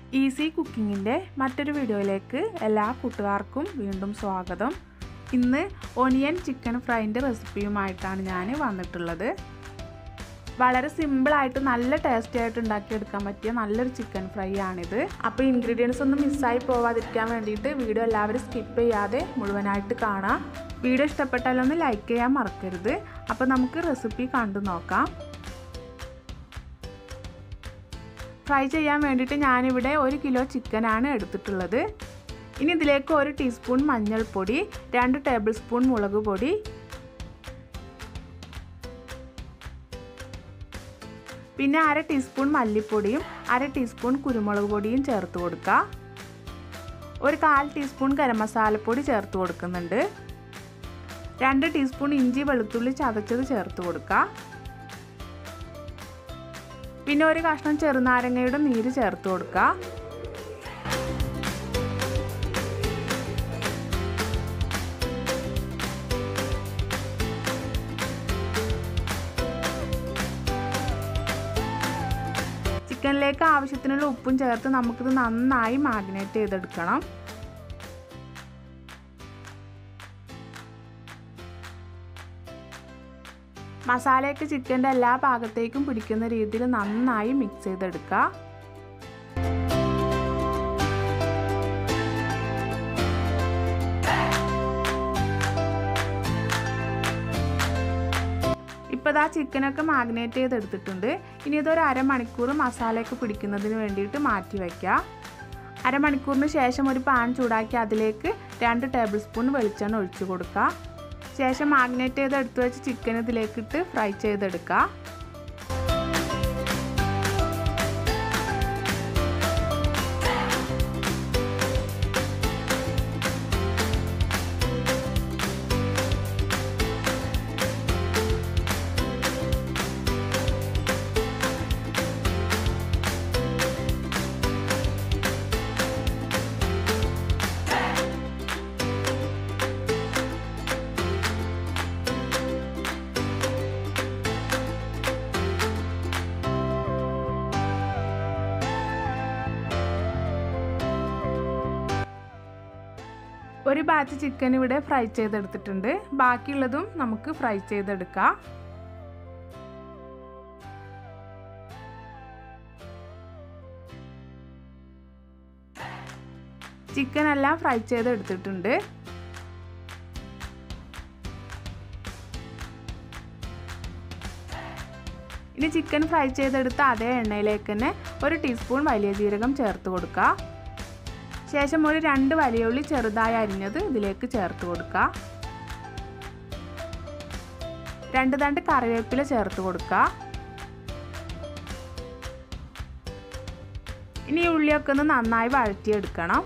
easy കുക്കിങ്ങിൻ്റെ മറ്റൊരു വീഡിയോയിലേക്ക് എല്ലാ കൂട്ടുകാർക്കും വീണ്ടും സ്വാഗതം ഇന്ന് ഒനിയൻ ചിക്കൻ ഫ്രൈൻ്റെ റെസിപ്പിയുമായിട്ടാണ് ഞാൻ വന്നിട്ടുള്ളത് വളരെ സിമ്പിളായിട്ട് നല്ല ടേസ്റ്റി ആയിട്ട് ഉണ്ടാക്കിയെടുക്കാൻ പറ്റിയ നല്ലൊരു ചിക്കൻ ഫ്രൈ ആണിത് അപ്പോൾ ഇൻഗ്രീഡിയൻസ് ഒന്നും മിസ്സായി പോവാതിരിക്കാൻ വേണ്ടിയിട്ട് വീഡിയോ എല്ലാവരും സ്കിപ്പ് ചെയ്യാതെ മുഴുവനായിട്ട് കാണാം വീഡിയോ ഇഷ്ടപ്പെട്ടാലൊന്ന് ലൈക്ക് ചെയ്യാൻ മറക്കരുത് അപ്പോൾ നമുക്ക് റെസിപ്പി കണ്ടു നോക്കാം ഫ്രൈ ചെയ്യാൻ വേണ്ടിയിട്ട് ഞാനിവിടെ ഒരു കിലോ ചിക്കനാണ് എടുത്തിട്ടുള്ളത് ഇനി ഇതിലേക്ക് ഒരു ടീസ്പൂൺ മഞ്ഞൾപ്പൊടി രണ്ട് ടേബിൾ സ്പൂൺ മുളക് പൊടി പിന്നെ അര ടീസ്പൂൺ മല്ലിപ്പൊടിയും അര ടീസ്പൂൺ കുരുമുളക് പൊടിയും ചേർത്ത് കൊടുക്കുക ഒരു കാൽ ടീസ്പൂൺ ഗരം മസാലപ്പൊടി ചേർത്ത് കൊടുക്കുന്നുണ്ട് രണ്ട് ടീസ്പൂൺ ഇഞ്ചി വെളുത്തുള്ളി ചതച്ചത് ചേർത്ത് കൊടുക്കുക പിന്നെ ഒരു കഷ്ണം ചെറുനാരങ്ങയുടെ നീര് ചേർത്ത് കൊടുക്കുക ചിക്കനിലേക്ക് ആവശ്യത്തിനുള്ള ഉപ്പും ചേർത്ത് നമുക്കിത് നന്നായി മാഗ്നേറ്റ് ചെയ്തെടുക്കണം മസാലയൊക്കെ ചിക്കൻ്റെ എല്ലാ ഭാഗത്തേക്കും പിടിക്കുന്ന രീതിയിൽ നന്നായി മിക്സ് ചെയ്തെടുക്കുക ഇപ്പോൾ ഇതാ ചിക്കനൊക്കെ മാഗ്നേറ്റ് ചെയ്തെടുത്തിട്ടുണ്ട് ഇനി ഇതൊരു അരമണിക്കൂർ മസാലയൊക്കെ പിടിക്കുന്നതിന് വേണ്ടിയിട്ട് മാറ്റി വയ്ക്കുക അരമണിക്കൂറിന് ശേഷം ഒരു പാൻ ചൂടാക്കി അതിലേക്ക് രണ്ട് ടേബിൾ സ്പൂൺ വെളിച്ചെണ്ണ ഒഴിച്ചു കൊടുക്കുക ശേഷം മാഗ്നേറ്റ് ചെയ്ത് എടുത്തു വെച്ച് ചിക്കൻ ഇതിലേക്കിട്ട് ഫ്രൈ ചെയ്തെടുക്കുക ഒരു ബാച്ച് ചിക്കൻ ഇവിടെ ഫ്രൈ ചെയ്തെടുത്തിട്ടുണ്ട് ബാക്കിയുള്ളതും നമുക്ക് ഫ്രൈ ചെയ്തെടുക്കാം ചിക്കൻ എല്ലാം ഫ്രൈ ചെയ്തെടുത്തിട്ടുണ്ട് ഇനി ചിക്കൻ ഫ്രൈ ചെയ്തെടുത്ത അതേ എണ്ണയിലേക്ക് തന്നെ ഒരു ടീസ്പൂൺ വലിയ ജീരകം ചേർത്ത് കൊടുക്കുക ശേഷം ഒരു രണ്ട് വലിയ ഉള്ളി ചെറുതായി അരിഞ്ഞത് ഇതിലേക്ക് ചേർത്ത് കൊടുക്കുക രണ്ട് തണ്ട് കറിവേപ്പില ചേർത്ത് കൊടുക്കുക ഇനി ഈ ഉള്ളിയൊക്കെ ഒന്ന് നന്നായി വഴറ്റിയെടുക്കണം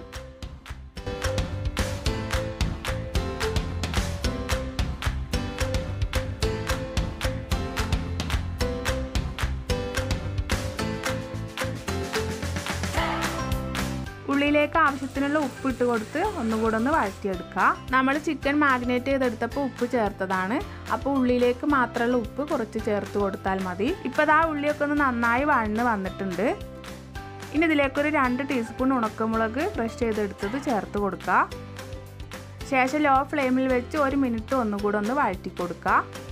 ഉള്ളിയിലേക്ക് ആവശ്യത്തിനുള്ള ഉപ്പ് ഇട്ട് കൊടുത്ത് ഒന്നുകൂടെ ഒന്ന് വഴറ്റിയെടുക്കുക നമ്മൾ ചിക്കൻ മാഗ്നേറ്റ് ചെയ്തെടുത്തപ്പോൾ ഉപ്പ് ചേർത്തതാണ് അപ്പോൾ ഉള്ളിയിലേക്ക് മാത്രമുള്ള ഉപ്പ് കുറച്ച് ചേർത്ത് കൊടുത്താൽ മതി ഇപ്പോൾ ആ ഉള്ളിയൊക്കെ ഒന്ന് നന്നായി വഴന്ന് വന്നിട്ടുണ്ട് ഇനി ഇതിലേക്കൊരു രണ്ട് ടീസ്പൂൺ ഉണക്കമുളക് ക്രഷ് ചെയ്തെടുത്തത് ചേർത്ത് കൊടുക്കുക ശേഷം ലോ ഫ്ലെയിമിൽ വെച്ച് ഒരു മിനിറ്റ് ഒന്നുകൂടെ ഒന്ന് വഴറ്റി കൊടുക്കുക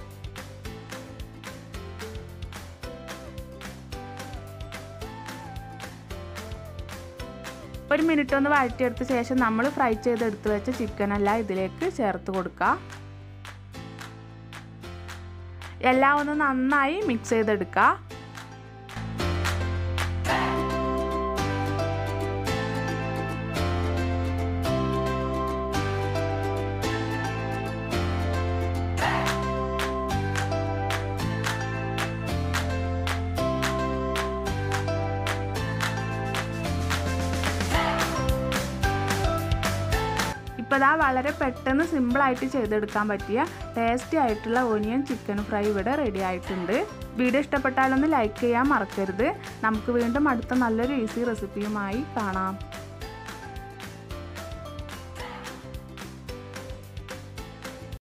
ഒരു മിനിറ്റ് ഒന്ന് വഴറ്റിയെടുത്ത ശേഷം നമ്മൾ ഫ്രൈ ചെയ്തെടുത്ത് വെച്ച ചിക്കനെല്ലാം ഇതിലേക്ക് ചേർത്ത് കൊടുക്കുക എല്ലാം ഒന്ന് നന്നായി മിക്സ് ചെയ്തെടുക്കുക ഇപ്പോൾ ഇതാ വളരെ പെട്ടെന്ന് സിമ്പിളായിട്ട് ചെയ്തെടുക്കാൻ പറ്റിയ ടേസ്റ്റി ആയിട്ടുള്ള ഓനിയൻ ചിക്കൻ ഫ്രൈ ഇവിടെ റെഡി ആയിട്ടുണ്ട് വീഡിയോ ഇഷ്ടപ്പെട്ടാലൊന്ന് ലൈക്ക് ചെയ്യാൻ മറക്കരുത് നമുക്ക് വീണ്ടും അടുത്ത നല്ലൊരു ഈസി റെസിപ്പിയുമായി കാണാം